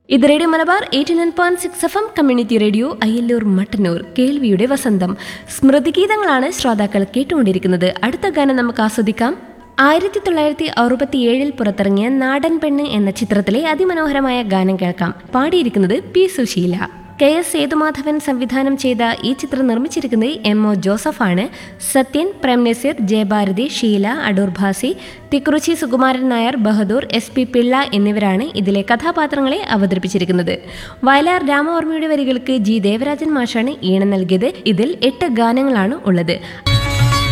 ഇത് radio Malabar eighty nine point six F M community radio Ayyallur Mattannur കേൾവിയുടെ വസന്തം സ്മൃതിഗീതങ്ങളാണ് ശ്രോതാക്കൾ കേട്ടുകൊണ്ടിരിക്കുന്നത് അടുത്ത ഗാനം നമുക്ക് ആസ്വദിക്കാം ആയിരത്തി തൊള്ളായിരത്തി അറുപത്തിയേഴിൽ പുറത്തിറങ്ങിയ നാടൻ പെണ്ണ് എന്ന ചിത്രത്തിലെ അതിമനോഹരമായ ഗാനം കേൾക്കാം പാടിയിരിക്കുന്നത് P Susheela K S Sethumadhavan സംവിധാനം ചെയ്ത ഈ ചിത്രം നിർമ്മിച്ചിരിക്കുന്നത് എം ഒ ജോസഫാണ് സത്യൻ പ്രേം നസീർ ജയഭാരതി ഷീല അടൂർ ഭാസി തിക്കുറിച്ചി സുകുമാരൻ നായർ ബഹദൂർ എസ് പി പിള്ള എന്നിവരാണ് ഇതിലെ കഥാപാത്രങ്ങളെ അവതരിപ്പിച്ചിരിക്കുന്നത് വയലാർ രാമവർമ്മയുടെ വരികൾക്ക് ജി ദേവരാജൻ മാഷാണ് ഈണം നൽകിയത് ഇതിൽ എട്ട് ഗാനങ്ങളാണ് ഉള്ളത്